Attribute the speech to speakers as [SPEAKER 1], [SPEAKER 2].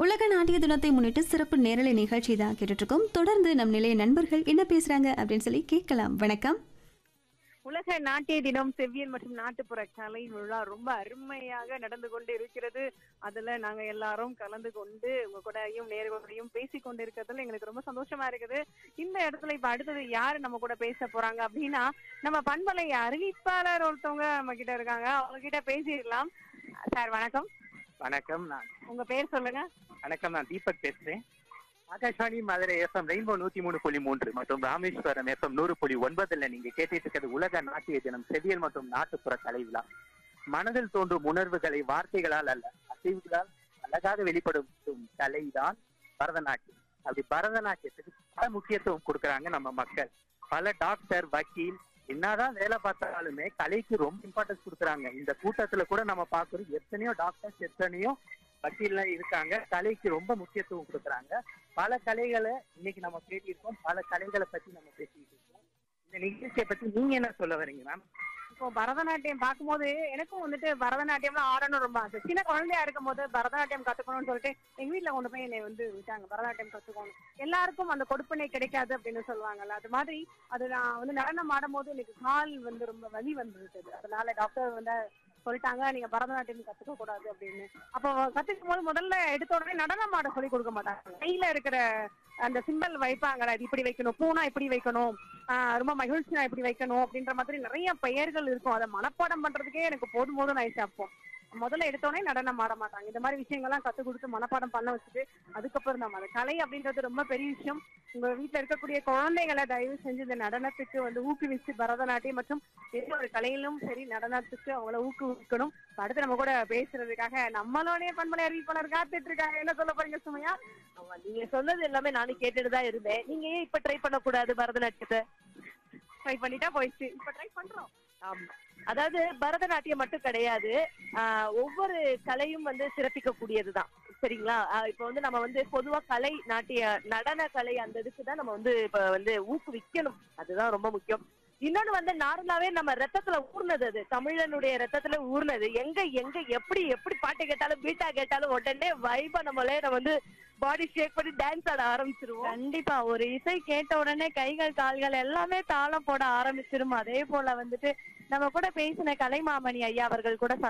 [SPEAKER 1] உலக நாட்டிய தினத்தை முன்னிட்டு சிறப்பு நேரலை நிகழ்ச்சி தான் கேட்டுட்டு இருக்கோம் தொடர்ந்து நம் நிலைய நண்பர்கள் என்ன பேசுறாங்க அப்படின்னு சொல்லி கேட்கலாம் வணக்கம்
[SPEAKER 2] உலக நாட்டிய தினம் செவ்வியல் மற்றும் நாட்டுப்புற கலை விழா ரொம்ப அருமையாக நடந்து கொண்டு இருக்கிறது அதுல நாங்க எல்லாரும் கலந்து கொண்டு உங்க கூடயும் நேர்களையும் பேசி கொண்டு இருக்கிறதுல எங்களுக்கு ரொம்ப சந்தோஷமா இருக்குது இந்த இடத்துல இப்ப அடுத்தது யாரு நம்ம கூட பேச போறாங்க அப்படின்னா நம்ம பண்பலை அறிவிப்பாளர் ஒருத்தவங்க நம்ம கிட்ட இருக்காங்க அவங்க கிட்ட பேசிடலாம் சார் வணக்கம்
[SPEAKER 3] வணக்கம் நான்
[SPEAKER 2] உங்க பேர் சொல்லுங்க
[SPEAKER 3] வணக்கம் நான் தீபக் பேசுறேன் ஆகாஷ்வாணி மதுரை எஃப்எம் ரெயின்போ நூத்தி மூணு புள்ளி மூன்று மற்றும் ராமேஸ்வரம் எஃப்எம் நூறு புள்ளி ஒன்பதுல நீங்க கேட்டுட்டு இருக்கிறது உலக நாட்டிய தினம் செவியல் மற்றும் நாட்டுப்புற கலை விழா மனதில் தோன்றும் உணர்வுகளை வார்த்தைகளால் அல்ல அசைவுகளால் அழகாக வெளிப்படுத்தும் கலைதான் பரதநாட்டியம் அப்படி பரதநாட்டியத்துக்கு பல முக்கியத்துவம் கொடுக்கறாங்க நம்ம மக்கள் பல டாக்டர் வக்கீல் என்னதான் வேலை பார்த்தாலுமே கலைக்கு ரொம்ப இம்பார்ட்டன்ஸ் கொடுக்குறாங்க இந்த கூட்டத்துல கூட நம்ம பார்க்கிறோம் எத்தனையோ டாக்டர்ஸ் எத்தனையோ வக்கீல்லாம் இருக்காங்க கலைக்கு ரொம்ப முக்கியத்துவம் கொடுக்குறாங்க பல கலைகளை இன்னைக்கு நம்ம பேசியிருக்கோம் பல கலைகளை பத்தி நம்ம பேசிட்டு இருக்கோம் இந்த நிகழ்ச்சியை பத்தி நீங்க என்ன சொல்ல வரீங்க மேம்
[SPEAKER 2] இப்போ பரதநாட்டியம் பார்க்கும்போது எனக்கும் வந்துட்டு பரதநாட்டியம்ல ஆடணும் ரொம்ப ஆசை சின்ன குழந்தையா இருக்கும் போது பரதநாட்டியம் கத்துக்கணும்னு சொல்லிட்டு எங்க வீட்ல கொண்டு போய் என்னை வந்து விட்டாங்க பரதநாட்டியம் கத்துக்கணும் எல்லாருக்கும் அந்த கொடுப்பனை கிடைக்காது அப்படின்னு சொல்லுவாங்கல்ல அது மாதிரி அது நான் வந்து நடனம் ஆடும் போது எனக்கு கால் வந்து ரொம்ப வலி வந்துருக்குது அதனால டாக்டர் வந்து சொல்லிட்டாங்க நீங்க பரதநாட்டியம் கத்துக்க கூடாது அப்படின்னு அப்போ கத்துக்கும் போது முதல்ல எடுத்த உடனே நடனம் ஆட சொல்லி கொடுக்க மாட்டாங்க கையில இருக்கிற அந்த சிம்பல் வைப்பாங்கல்ல இது இப்படி வைக்கணும் பூனா இப்படி வைக்கணும் ஆஹ் ரொம்ப மகிழ்ச்சியா இப்படி வைக்கணும் அப்படின்ற மாதிரி நிறைய பெயர்கள் இருக்கும் அதை மனப்பாடம் பண்றதுக்கே எனக்கு போதும் போதும் ஆயிடுச்சு அப்போ முதல்ல எடுத்தோடனே நடனம் ஆட மாட்டாங்க இந்த மாதிரி விஷயங்கள்லாம் கத்து கொடுத்து மனப்பாடம் பண்ண வச்சுட்டு அதுக்கப்புறம் தான் அது கலை அப்படின்றது ரொம்ப பெரிய விஷயம் உங்க வீட்டுல இருக்கக்கூடிய குழந்தைகளை தயவு செஞ்சு இந்த நடனத்துக்கு வந்து ஊக்குவிச்சு பரதநாட்டியம் மற்றும் எந்த ஒரு கலையிலும் சரி நடனத்துக்கு அவங்கள ஊக்குவிக்கணும் இப்ப அடுத்து நம்ம கூட பேசுறதுக்காக நம்மளுடைய பண்பலை அறிவிப்பாளர் காத்துட்டு இருக்காங்க என்ன சொல்ல போறீங்க சுமையா
[SPEAKER 4] ஆமா நீங்க சொன்னது எல்லாமே நானும் கேட்டுட்டு தான் இருந்தேன் நீங்க ஏன் இப்ப ட்ரை பண்ணக்கூடாது பரதநாட்டியத்தை
[SPEAKER 2] ட்ரை பண்ணிட்டா போயிடுச்சு இப்ப ட்ரை பண்றோம்
[SPEAKER 4] ஆமா அதாவது பரதநாட்டியம் மட்டும் கிடையாது ஆஹ் ஒவ்வொரு கலையும் வந்து சிறப்பிக்க கூடியதுதான் சரிங்களா ஆஹ் இப்ப வந்து நம்ம வந்து பொதுவா கலை நாட்டிய நடன கலை அந்த இதுக்கு தான் நம்ம வந்து இப்ப வந்து ஊக்குவிக்கணும் அதுதான் ரொம்ப முக்கியம் இன்னொன்னு வந்து நார்மலாவே நம்ம ரத்தத்துல ஊர்னது அது தமிழனுடைய ரத்தத்துல ஊர்னது எங்க எங்க எப்படி எப்படி பாட்டு கேட்டாலும் பீட்டா கேட்டாலும் உடனே வைபா நம்மளே நம்ம வந்து பாடி ஷேக் பண்ணி டான்ஸ் ஆட ஆரம்பிச்சிருவோம்
[SPEAKER 5] கண்டிப்பா ஒரு இசை கேட்ட உடனே கைகள் கால்கள் எல்லாமே தாளம் போட ஆரம்பிச்சிரும் அதே போல வந்துட்டு நம்ம கூட பேசின கலைமாமணி ஐயா அவர்கள் கூட